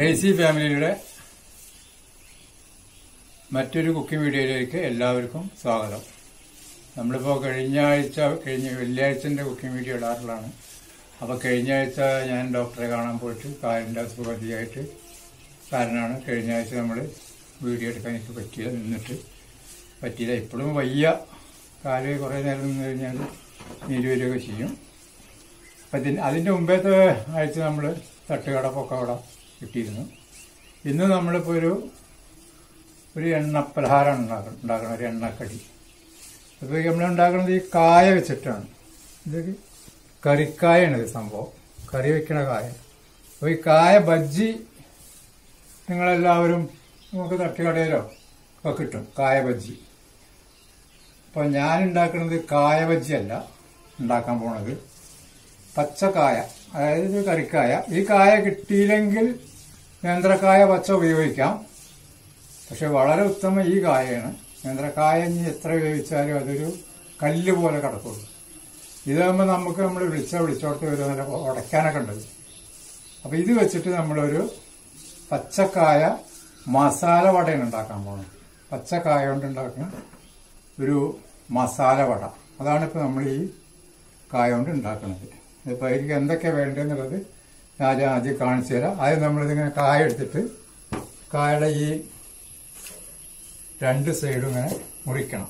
crazy ഫാമിലിയുടെ മറ്റൊരു cooking വീഡിയോയിലേക്ക് എല്ലാവർക്കും സ്വാഗതം നമ്മളിപ്പോൾ കഴിഞ്ഞ ആഴ്ച കഴിഞ്ഞ വെള്ളിയാഴ്ചൻ്റെ കുക്കിംഗ് വീഡിയോ ഇടാറുള്ളതാണ് അപ്പോൾ കഴിഞ്ഞ ആഴ്ച ഞാൻ ഡോക്ടറെ കാണാൻ പോയിട്ട് കാലിൻ്റെ അസുഖതിയായിട്ട് കാരനാണ് കഴിഞ്ഞ ആഴ്ച നമ്മൾ വീഡിയോ എടുക്കാൻ എനിക്ക് പറ്റിയില്ല നിന്നിട്ട് പറ്റിയില്ല ഇപ്പോഴും വയ്യ കാല് കുറേ നേരം നിന്ന് കഴിഞ്ഞാൽ നീര് വരികയൊക്കെ ചെയ്യും അപ്പം ഇതിന് അതിൻ്റെ മുമ്പത്തെ ആഴ്ച നമ്മൾ തട്ടുകട പൊക്കവട കിട്ടിയിരുന്നു ഇന്ന് നമ്മളിപ്പോൾ ഒരു ഒരു എണ്ണപ്പലഹാരമാണ് ഉണ്ടാക്കണം ഉണ്ടാക്കണം ഒരു എണ്ണക്കടി അപ്പോൾ നമ്മൾ ഉണ്ടാക്കുന്നത് ഈ കായ വെച്ചിട്ടാണ് ഇത് കറിക്കായാണ് ഇത് സംഭവം കറി വെക്കണ കായ അപ്പോൾ ഈ കായ ബജ്ജി നിങ്ങളെല്ലാവരും നമുക്ക് തട്ടുകടയിലോ ഒക്കെ കിട്ടും കായ ബജ്ജി അപ്പോൾ ഞാൻ ഉണ്ടാക്കുന്നത് കായ ബജ്ജി അല്ല ഉണ്ടാക്കാൻ പോണത് പച്ചക്കായ അതായത് ഇത് കറിക്കായ ഈ കായ കിട്ടിയില്ലെങ്കിൽ നേന്ത്രക്കായ പച്ച ഉപയോഗിക്കാം പക്ഷെ വളരെ ഉത്തമം ഈ കായയാണ് നേന്ത്രക്കായ ഇനി എത്ര ഉപയോഗിച്ചാലും അതൊരു കല്ല് പോലെ കിടക്കുള്ളൂ ഇതാകുമ്പോൾ നമുക്ക് നമ്മൾ വിളിച്ച വിളിച്ചോടത്ത് വരും നല്ല ഉടയ്ക്കാനൊക്കെ ഉണ്ട് അപ്പോൾ ഇത് വെച്ചിട്ട് നമ്മളൊരു പച്ചക്കായ മസാല വടയാണ് ഉണ്ടാക്കാൻ പോകുന്നത് പച്ചക്കായ കൊണ്ട് ഉണ്ടാക്കുന്ന ഒരു മസാല വട അതാണ് ഇപ്പോൾ നമ്മൾ ഈ കായ കൊണ്ട് ഉണ്ടാക്കുന്നത് ഇപ്പോൾ അതിലേക്ക് എന്തൊക്കെയാണ് വേണ്ടതെന്നുള്ളത് ഞാൻ ആദ്യം കാണിച്ചു തരാം ആദ്യം നമ്മളിതിങ്ങനെ കായ എടുത്തിട്ട് കായയുടെ ഈ രണ്ട് സൈഡും ഇങ്ങനെ മുറിക്കണം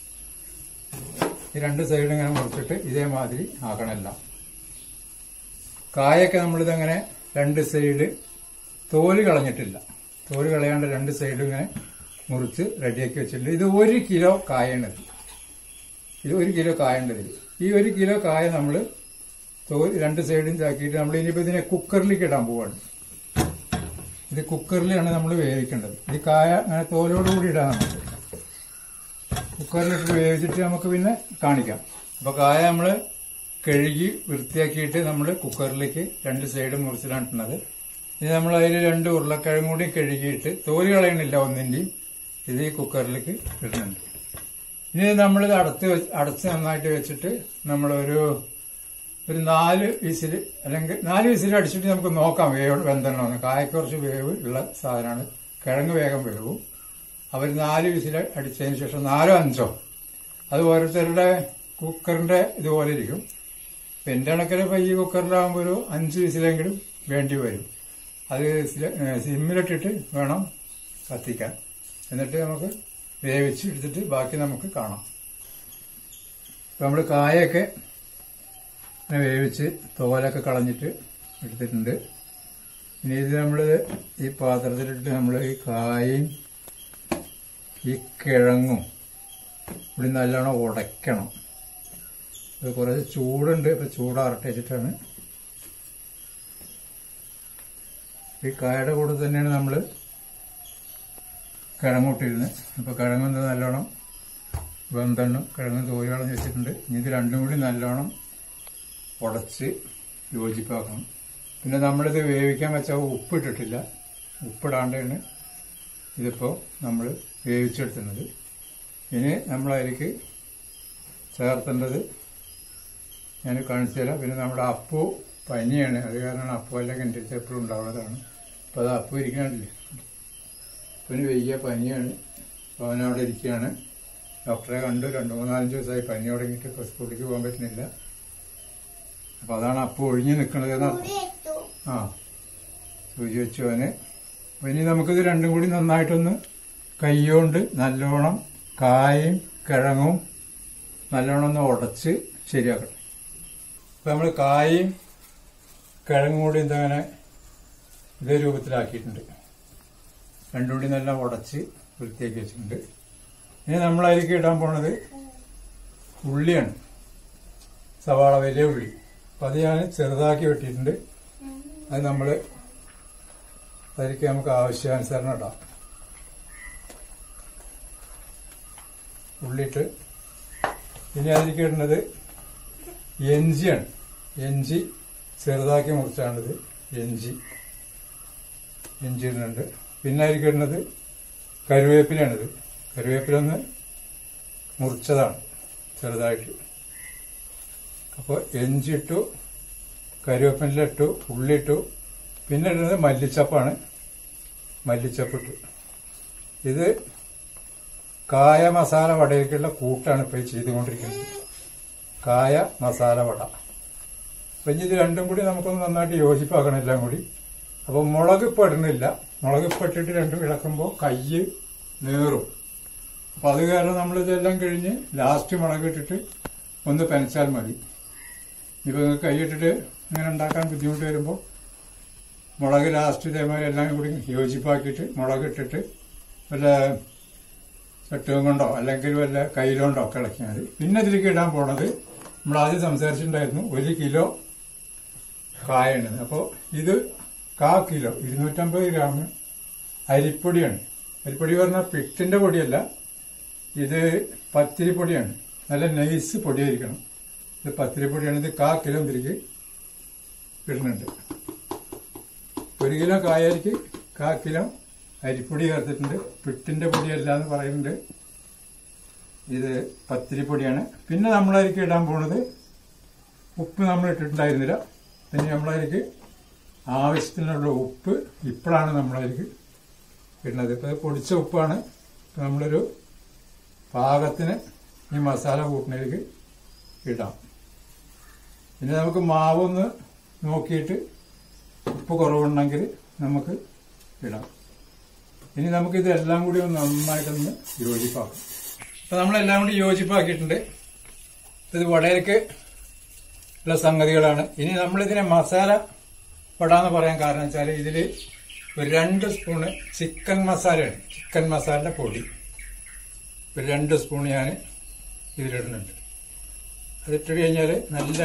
ഈ രണ്ട് സൈഡും ഇങ്ങനെ മുറിച്ചിട്ട് ഇതേമാതിരി ആക്കണമെല്ലാം കായൊക്കെ നമ്മളിതങ്ങനെ രണ്ട് സൈഡ് തോല് കളഞ്ഞിട്ടില്ല തോല് കളയാണ്ട് രണ്ട് സൈഡും ഇങ്ങനെ മുറിച്ച് റെഡിയാക്കി വെച്ചിട്ടുണ്ട് ഇത് ഒരു കിലോ കായണത് ഇത് ഒരു കിലോ കായുണ്ട് ഇതിൽ ഈ ഒരു കിലോ കായ നമ്മൾ തോല് രണ്ട് സൈഡും ഇതാക്കിയിട്ട് നമ്മൾ ഇനിയിപ്പോൾ ഇതിനെ കുക്കറിലേക്ക് ഇടാൻ പോവാണ് ഇത് കുക്കറിലാണ് നമ്മൾ വേവിക്കേണ്ടത് ഈ കായ അങ്ങനെ തോലോടുകൂടി ഇടാൻ നമുക്ക് കുക്കറിലിട്ട് വേവിച്ചിട്ട് നമുക്ക് പിന്നെ കാണിക്കാം അപ്പോൾ കായ നമ്മൾ കഴുകി വൃത്തിയാക്കിയിട്ട് നമ്മൾ കുക്കറിലേക്ക് രണ്ട് സൈഡ് മുറിച്ചിലാണ് ഇട്ടുന്നത് ഇനി നമ്മൾ അതിൽ രണ്ട് ഉരുളക്കിഴങ്ങ് കൂടി കഴുകിയിട്ട് തോല് കളയണില്ല ഒന്നിൻ്റെയും ഇത് ഈ കുക്കറിലേക്ക് ഇടുന്നുണ്ട് ഇനി നമ്മളിത് അടച്ച് വെച്ച് അടച്ച് നന്നായിട്ട് വെച്ചിട്ട് നമ്മളൊരു ഒരു നാല് വിസിൽ അല്ലെങ്കിൽ നാല് വിസിൽ അടിച്ചിട്ട് നമുക്ക് നോക്കാം വേവ് വെന്തണമെന്ന് കായക്ക് കുറച്ച് വേവ് ഉള്ള സാധനമാണ് കിഴങ്ങ് വേഗം വേവും അവർ നാല് വിസിൽ അടിച്ചതിന് ശേഷം നാലോ അഞ്ചോ അത് ഓരോരുത്തരുടെ കുക്കറിന്റെ ഇതുപോലെ ഇരിക്കും ഇപ്പം എൻ്റെ കണക്കിൽ ഇപ്പോൾ ഈ കുക്കറിലാകുമ്പോൾ ഒരു അഞ്ച് വിസിലെങ്കിലും വേണ്ടി വരും അത് സിമ്മിലിട്ടിട്ട് വേണം കത്തിക്കാൻ എന്നിട്ട് നമുക്ക് വേവിച്ച് എടുത്തിട്ട് ബാക്കി നമുക്ക് കാണാം ഇപ്പം നമ്മൾ കായൊക്കെ ഇങ്ങനെ വേവിച്ച് തോലൊക്കെ കളഞ്ഞിട്ട് എടുത്തിട്ടുണ്ട് ഇനി ഇത് നമ്മൾ ഈ പാത്രത്തിലിട്ട് നമ്മൾ ഈ കായും ഈ കിഴങ്ങും ഇവിടെ നല്ലോണം ഉടയ്ക്കണം ഇത് കുറച്ച് ചൂടുണ്ട് ഇപ്പം ചൂടാറട്ടെ വെച്ചിട്ടാണ് ഈ കായയുടെ കൂടെ തന്നെയാണ് നമ്മൾ കിഴങ്ങൂട്ടിരുന്നത് അപ്പോൾ കിഴങ്ങ് നല്ലോണം വെന്തെണ്ണം കിഴങ്ങ് തോല് കളഞ്ഞ് വെച്ചിട്ടുണ്ട് ഇനി ഇത് രണ്ടും കൂടി നല്ലോണം ഉടച്ച് യോജിപ്പാക്കണം പിന്നെ നമ്മളിത് വേവിക്കാൻ വെച്ചാൽ ഉപ്പിട്ടിട്ടില്ല ഉപ്പിടാണ്ടാണ് ഇതിപ്പോൾ നമ്മൾ വേവിച്ചെടുത്തുന്നത് ഇനി നമ്മളതിലേക്ക് ചേർത്തേണ്ടത് ഞാൻ കാണിച്ചു തരാം പിന്നെ നമ്മുടെ അപ്പു പനിയാണ് അത് കാരണമാണ് അപ്പു അല്ലെങ്കിൽ എൻ്റെ അടുത്ത് എപ്പോഴും ഉണ്ടാവുന്നതാണ് അപ്പോൾ അത് അപ്പു ഇരിക്കണില്ലേ പിന്നെ വലിയ പനിയാണ് അപ്പോൾ അവനവിടെ ഇരിക്കുകയാണ് ഡോക്ടറെ കണ്ടു രണ്ട് മൂന്നാലഞ്ച് ദിവസമായി പനി തുടങ്ങിയിട്ട് ഇപ്പോൾ സ്കൂളിലേക്ക് പോകാൻ പറ്റുന്നില്ല അപ്പൊ അതാണ് അപ്പു ഒഴിഞ്ഞു നിൽക്കുന്നത് എന്നർത്ഥം ആ സൂചി വെച്ചു അവന് അപ്പൊ ഇനി നമുക്കിത് രണ്ടും കൂടി നന്നായിട്ടൊന്ന് കൈകൊണ്ട് നല്ലോണം കായും കിഴങ്ങും നല്ലോണം ഒന്ന് ഉടച്ച് ശരിയാക്കണം അപ്പൊ നമ്മൾ കായും കിഴങ്ങും കൂടി ഇതങ്ങനെ ഇതേ രൂപത്തിലാക്കിയിട്ടുണ്ട് രണ്ടും കൂടി നല്ല ഉടച്ച് വൃത്തിയാക്കി വെച്ചിട്ടുണ്ട് ഇനി നമ്മൾ അതിലേക്ക് ഇടാൻ പോണത് ഉള്ളിയാണ് സവാള വലിയ ഉള്ളി അപ്പം അത് ഞാൻ ചെറുതാക്കി വെട്ടിയിട്ടുണ്ട് അത് നമ്മൾ അതിലേക്ക് നമുക്ക് ആവശ്യാനുസരണം ഇടാം ഉള്ളിട്ട് ഇനി അതിലേക്ക് ഇടുന്നത് എഞ്ചിയാണ് എഞ്ചി ചെറുതാക്കി മുറിച്ചാണിത് എഞ്ചി ഇഞ്ചി ഇടുന്നുണ്ട് പിന്നെ അതിലേക്ക് ഇടുന്നത് കരുവേപ്പിലാണിത് കരുവേപ്പില ഒന്ന് മുറിച്ചതാണ് ചെറുതായിട്ട് അപ്പോൾ ഇഞ്ചിട്ടു കരുവേപ്പില ഇട്ടു ഉള്ളിട്ടു പിന്നെ ഇടുന്നത് മല്ലിച്ചപ്പാണ് മല്ലിച്ചപ്പിട്ടു ഇത് കായ മസാല വടയിലേക്കുള്ള കൂട്ടാണ് ഇപ്പോൾ ചെയ്തുകൊണ്ടിരിക്കുന്നത് കായ മസാല വട അപ്പം ഇനി ഇത് രണ്ടും കൂടി നമുക്കൊന്ന് നന്നായിട്ട് യോജിപ്പാക്കണം എല്ലാം കൂടി അപ്പോൾ മുളക് ഇപ്പോൾ ഇടുന്നില്ല മുളക് ഇപ്പോൾ ഇട്ടിട്ട് രണ്ടും ഇളക്കുമ്പോൾ കയ്യ് നേറും അപ്പോൾ അത് കാരണം നമ്മളിതെല്ലാം കഴിഞ്ഞ് ലാസ്റ്റ് മുളക് ഇട്ടിട്ട് ഒന്ന് പെനച്ചാൽ മതി ഇപ്പോൾ നിങ്ങൾക്ക് കൈയിട്ടിട്ട് ഇങ്ങനെ ഉണ്ടാക്കാൻ ബുദ്ധിമുട്ട് വരുമ്പോൾ മുളക് ലാസ്റ്റ് ഇതേമാതിരി എല്ലാം കൂടി യോജിപ്പാക്കിയിട്ട് മുളക് ഇട്ടിട്ട് വല്ല ചട്ടുകം കൊണ്ടോ അല്ലെങ്കിൽ വല്ല കയ്യിലോണ്ടോ ഒക്കെ ഇളക്കിയാൽ മതി പിന്നെ ഇതിലേക്ക് ഇടാൻ പോണത് നമ്മൾ ആദ്യം സംസാരിച്ചിട്ടുണ്ടായിരുന്നു ഒരു കിലോ കായാണ് അപ്പോൾ ഇത് കാ കിലോ ഇരുന്നൂറ്റമ്പത് ഗ്രാം അരിപ്പൊടിയാണ് അരിപ്പൊടി പറഞ്ഞാൽ പിട്ടിന്റെ പൊടിയല്ല ഇത് പത്തിരിപ്പൊടിയാണ് നല്ല നൈസ് പൊടിയായിരിക്കണം ഇത് പത്തിരിപ്പൊടിയാണ് ഇത് കാ കിലോ ഇതിലേക്ക് ഇടുന്നുണ്ട് ഒരു കിലോ കായരിക്ക് കാ കിലോ അരിപ്പൊടി ചേർത്തിട്ടുണ്ട് പിട്ടിന്റെ പൊടിയല്ല എന്ന് പറയുന്നുണ്ട് ഇത് പത്തിരിപ്പൊടിയാണ് പിന്നെ നമ്മളതിലേക്ക് ഇടാൻ പോണത് ഉപ്പ് നമ്മൾ ഇട്ടിട്ടുണ്ടായിരുന്നില്ല പിന്നെ നമ്മളതിലേക്ക് ആവശ്യത്തിനുള്ള ഉപ്പ് ഇപ്പോഴാണ് നമ്മളതിലേക്ക് ഇടുന്നത് ഇപ്പം ഇത് പൊടിച്ച ഉപ്പാണ് ഇപ്പം നമ്മളൊരു പാകത്തിന് ഈ മസാല കൂട്ടിനതിലേക്ക് ഇടാം പിന്നെ നമുക്ക് മാവൊന്ന് നോക്കിയിട്ട് ഉപ്പ് കുറവുണ്ടെങ്കിൽ നമുക്ക് ഇടാം ഇനി നമുക്ക് ഇതെല്ലാം കൂടി ഒന്ന് നന്നായിട്ടൊന്ന് യോജിപ്പാക്കാം അപ്പൊ നമ്മളെല്ലാം കൂടി യോജിപ്പാക്കിയിട്ടുണ്ട് ഇത് വടയിലേക്ക് ഉള്ള സംഗതികളാണ് ഇനി നമ്മളിതിനെ മസാല വട എന്ന് പറയാൻ കാരണം വെച്ചാൽ ഇതിൽ ഒരു രണ്ട് സ്പൂണ് ചിക്കൻ മസാലയാണ് ചിക്കൻ മസാലയുടെ പൊടി ഒരു രണ്ട് സ്പൂൺ ഞാൻ ഇതിലിടുന്നുണ്ട് അതിട്ട് കഴിഞ്ഞാൽ നല്ല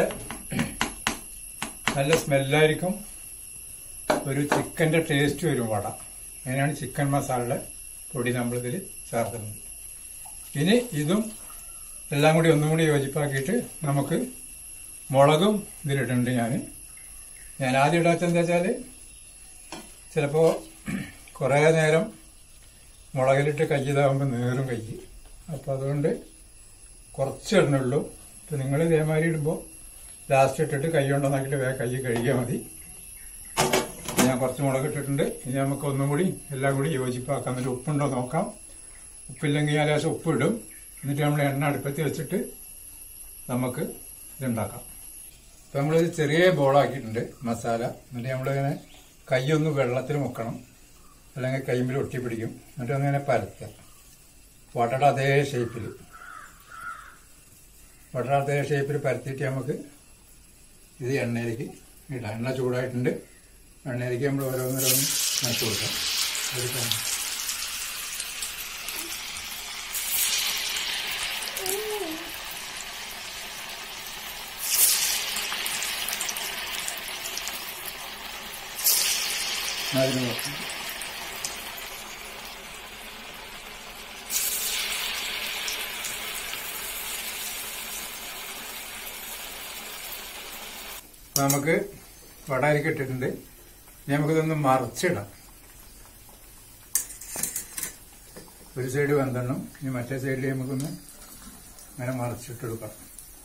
നല്ല സ്മെല്ലായിരിക്കും ഒരു ചിക്കന്റെ ടേസ്റ്റ് വരും വട അങ്ങനെയാണ് ചിക്കൻ മസാലയുടെ പൊടി നമ്മളിതിൽ ചേർക്കുന്നത് ഇനി ഇതും എല്ലാം കൂടി ഒന്നും കൂടി യോജിപ്പാക്കിയിട്ട് നമുക്ക് മുളകും ഇതിലിട്ടുണ്ട് ഞാൻ ഞാൻ ആദ്യം ഇടാത്ത എന്താ വെച്ചാൽ ചിലപ്പോൾ കുറേ നേരം മുളകിലിട്ട് കൈ ഇതാകുമ്പോൾ നേറും കൈ അപ്പോൾ അതുകൊണ്ട് കുറച്ച് ഇടണുള്ളൂ ഇപ്പം നിങ്ങൾ ഇതേമാതിരി ഇടുമ്പോൾ ലാസ്റ്റ് ഇട്ടിട്ട് കൈ കൊണ്ടുവന്നാക്കിയിട്ട് വേഗം കൈ കഴുകിയാൽ മതി ഞാൻ കുറച്ച് മുളക് ഇട്ടിട്ടുണ്ട് ഇനി നമുക്ക് ഒന്നും കൂടി എല്ലാം കൂടി യോജിപ്പാക്കാം എന്നിട്ട് ഉപ്പുണ്ടോ നോക്കാം ഉപ്പില്ലെങ്കിൽ ഞാൻ ലേശം ഉപ്പ് ഇടും എന്നിട്ട് നമ്മൾ എണ്ണ അടുപ്പത്ത് വെച്ചിട്ട് നമുക്ക് ഇതുണ്ടാക്കാം ഇപ്പം നമ്മളിത് ചെറിയ ബോളാക്കിയിട്ടുണ്ട് മസാല എന്നിട്ട് നമ്മളിങ്ങനെ കൈയൊന്ന് വെള്ളത്തിൽ മുക്കണം അല്ലെങ്കിൽ കൈമ്പിൽ ഒട്ടി പിടിക്കും എന്നിട്ട് ഒന്നിങ്ങനെ പരത്തുക വടയുടെ അതേ ഷേപ്പിൽ വടയുടെ അതേ ഷേപ്പിൽ പരത്തിയിട്ട് നമുക്ക് ഇത് എണ്ണയിലേക്ക് ഇടാം എണ്ണ ചൂടായിട്ടുണ്ട് എണ്ണയിലേക്ക് നമ്മൾ ഓരോന്നോരോന്ന് നട്ടു കൊടുക്കാം എടുക്കാം അതിന് നോക്കാം അപ്പൊ നമുക്ക് വടയിലേക്ക് ഇട്ടിട്ടുണ്ട് ഇനി നമുക്കിതൊന്ന് മറിച്ചിടാം ഒരു സൈഡ് വെന്തെണ്ണം ഇനി മറ്റേ സൈഡിൽ നമുക്കൊന്ന് അങ്ങനെ മറിച്ചിട്ടെടുക്കാം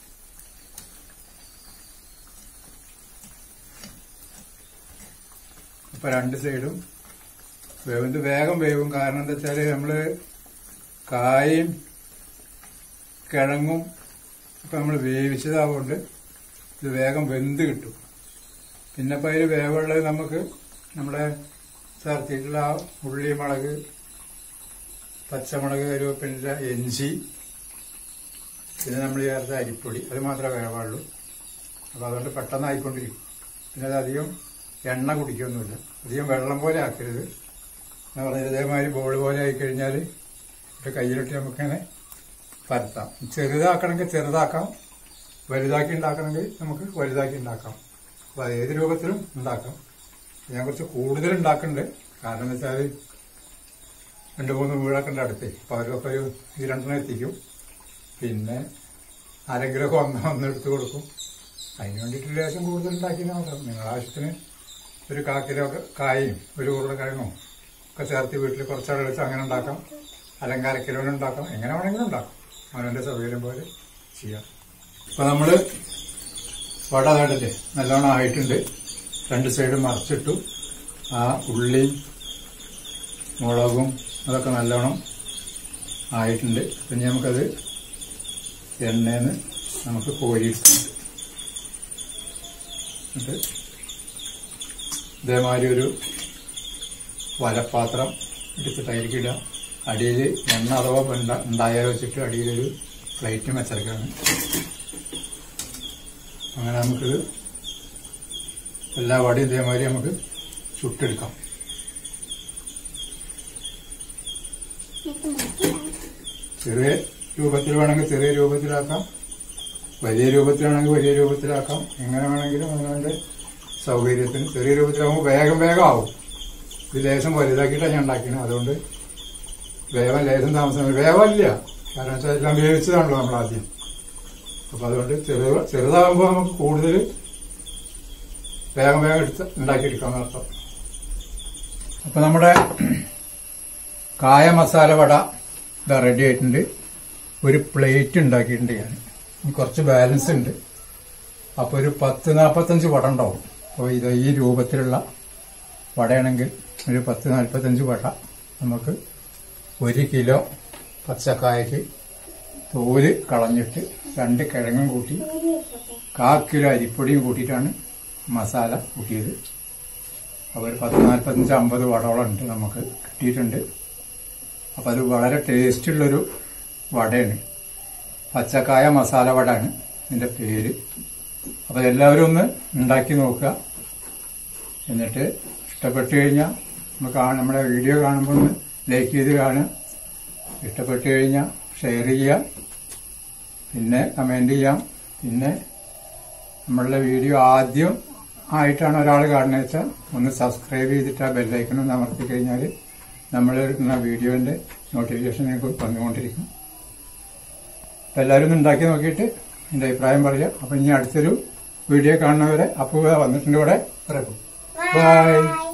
അപ്പൊ രണ്ട് സൈഡും വേവുന്നത് വേഗം വേവും കാരണം എന്താ വെച്ചാല് നമ്മള് കായും കിഴങ്ങും ഇപ്പൊ നമ്മൾ വേവിച്ചതാവുകൊണ്ട് ഇത് വേഗം വെന്ത് കിട്ടും പിന്നെ ഇപ്പൊ അതിൽ വേവുള്ളത് നമുക്ക് നമ്മുടെ ചേർത്തിട്ടുള്ള ആ ഉള്ളി മുളക് പച്ചമുളക് കരുവേപ്പിൻ്റെ ഇഞ്ചി പിന്നെ നമ്മൾ ചേർത്ത അരിപ്പൊടി അത് മാത്രമേ വേവാളുള്ളൂ അപ്പോൾ അതുകൊണ്ട് പെട്ടെന്ന് ആയിക്കൊണ്ടിരിക്കും പിന്നെ അത് അധികം എണ്ണ കുടിക്കൊന്നുമില്ല അധികം വെള്ളം പോലെ ആക്കരുത് എന്ന് പറഞ്ഞാൽ ഇതേമാതിരി ബോൾ പോലെ ആയിക്കഴിഞ്ഞാൽ ഇട്ട് കയ്യിലിട്ട് നമുക്കിങ്ങനെ പരത്താം ചെറുതാക്കണമെങ്കിൽ ചെറുതാക്കാം വലുതാക്കി ഉണ്ടാക്കണമെങ്കിൽ നമുക്ക് വലുതാക്കി ഉണ്ടാക്കാം അപ്പോൾ അത് ഏത് രൂപത്തിലും ഉണ്ടാക്കാം ഞാൻ കുറച്ച് കൂടുതൽ ഉണ്ടാക്കുന്നുണ്ട് കാരണം എന്ന് വെച്ചാൽ രണ്ട് മൂന്ന് വീടൊക്കെ ഉണ്ട് അടുത്ത് അപ്പോൾ അവർക്കൊക്കെ ഒരു ഈ രണ്ടെണ്ണം എത്തിക്കും പിന്നെ ആരെങ്കിലുമൊക്കെ ഒന്ന് ഒന്ന് എടുത്ത് കൊടുക്കും അതിന് വേണ്ടിയിട്ട് ലേശം കൂടുതൽ ഉണ്ടാക്കി മാത്രം നിങ്ങളുടെ ആവശ്യത്തിന് ഒരു കാ കിലോ കായും ഒരു ഉരുളക്കിഴങ്ങും ഒക്കെ ചേർത്ത് വീട്ടിൽ കുറച്ചാൾ വെച്ച് അങ്ങനെ ഉണ്ടാക്കാം അല്ലെങ്കിൽ അര കിലോന് ഉണ്ടാക്കാം എങ്ങനെ വേണമെങ്കിലും ഉണ്ടാക്കാം അവനവൻ്റെ സൗകര്യം പോലെ ചെയ്യാം അപ്പോൾ നമ്മൾ വട കണ്ടില്ലേ നല്ലോണം ആയിട്ടുണ്ട് രണ്ട് സൈഡും മറച്ചിട്ടു ആ ഉള്ളിയും മുളകും അതൊക്കെ നല്ലോണം ആയിട്ടുണ്ട് പിന്നെ നമുക്കത് എണ്ണയിൽ നമുക്ക് കോരിയിട്ടുണ്ട് എന്നിട്ട് ഇതേമാതിരി ഒരു വലപ്പാത്രം എടുത്തിട്ടായിരിക്കും ഇടുക അടിയിൽ എണ്ണ അഥവാ ഉണ്ട- ഉണ്ടായാലോ വെച്ചിട്ട് അടിയിലൊരു പ്ലേറ്റ് വെച്ചേക്കാണ് അങ്ങനെ നമുക്കിത് എല്ലാ വടിയും ഇതേമാതിരി നമുക്ക് ചുട്ടെടുക്കാം ചെറിയ രൂപത്തിൽ വേണമെങ്കിൽ ചെറിയ രൂപത്തിലാക്കാം വലിയ രൂപത്തിലാണെങ്കിൽ വലിയ രൂപത്തിലാക്കാം എങ്ങനെ വേണമെങ്കിലും അവനവന്റെ സൗകര്യത്തിന് ചെറിയ രൂപത്തിലാകുമ്പോൾ വേഗം വേഗം ആവും ഇത് ലേശം വലുതാക്കിയിട്ടാണ് ഞാൻ ഉണ്ടാക്കിയത് അതുകൊണ്ട് വേഗം ലേശം താമസം വേഗമില്ല കാരണം വെച്ചാൽ എല്ലാം വേവിച്ചതാണല്ലോ നമ്മൾ ആദ്യം അപ്പൊ അതുകൊണ്ട് ചെറു ചെറുതാകുമ്പോൾ നമുക്ക് കൂടുതൽ വേഗം വേഗം എടുത്ത് ഉണ്ടാക്കിയെടുക്കാം അർത്ഥം അപ്പൊ നമ്മുടെ കായ മസാല വട ഇതാ റെഡി ആയിട്ടുണ്ട് ഒരു പ്ലേറ്റ് ഉണ്ടാക്കിയിട്ടുണ്ട് ഞാൻ ഇനി കുറച്ച് ബാലൻസ് ഉണ്ട് അപ്പൊ ഒരു പത്ത് നാൽപ്പത്തഞ്ച് വട ഉണ്ടാവും അപ്പോൾ ഇത് ഈ രൂപത്തിലുള്ള വടയാണെങ്കിൽ ഒരു പത്ത് നാൽപ്പത്തഞ്ച് വട നമുക്ക് ഒരു കിലോ പച്ചക്കായക്ക് തോല് കളഞ്ഞിട്ട് രണ്ട് കിഴങ്ങും കൂട്ടി കാ കിലോ അരിപ്പൊടിയും കൂട്ടിയിട്ടാണ് മസാല കൂട്ടിയത് അപ്പോൾ ഒരു പത്ത് നാൽപ്പത്തഞ്ച് അമ്പത് വടോളം ഉണ്ട് നമുക്ക് കിട്ടിയിട്ടുണ്ട് അപ്പോൾ അത് വളരെ ടേസ്റ്റുള്ളൊരു വടയാണ് പച്ചക്കായ മസാല വടയാണ് ഇതിൻ്റെ പേര് അപ്പോൾ എല്ലാവരും ഒന്ന് ഉണ്ടാക്കി നോക്കുക എന്നിട്ട് ഇഷ്ടപ്പെട്ടു കഴിഞ്ഞാൽ നമുക്ക് ആ- നമ്മുടെ വീഡിയോ കാണുമ്പോൾ ഒന്ന് ലൈക്ക് ചെയ്ത് കാണുക ഇഷ്ടപ്പെട്ടു കഴിഞ്ഞാൽ ഷെയർ ചെയ്യുക പിന്നെ കമൻറ്റ് ചെയ്യാം പിന്നെ നമ്മളുടെ വീഡിയോ ആദ്യം ആയിട്ടാണ് ഒരാൾ കാണുന്നത് വെച്ചാൽ ഒന്ന് സബ്സ്ക്രൈബ് ചെയ്തിട്ട് ആ ബെല്ലൈക്കൺ അമർത്തി കഴിഞ്ഞാൽ നമ്മൾ എടുക്കുന്ന വീഡിയോന്റെ നോട്ടിഫിക്കേഷൻ നിങ്ങൾക്ക് വന്നുകൊണ്ടിരിക്കും അപ്പം എല്ലാവരും ഒന്ന് ഉണ്ടാക്കി നോക്കിയിട്ട് എൻ്റെ അഭിപ്രായം പറയുക അപ്പം ഇനി അടുത്തൊരു വീഡിയോ കാണുന്നവരെ അപ്പോൾ വന്നിട്ടുണ്ട് ഇവിടെ പറയും ബൈ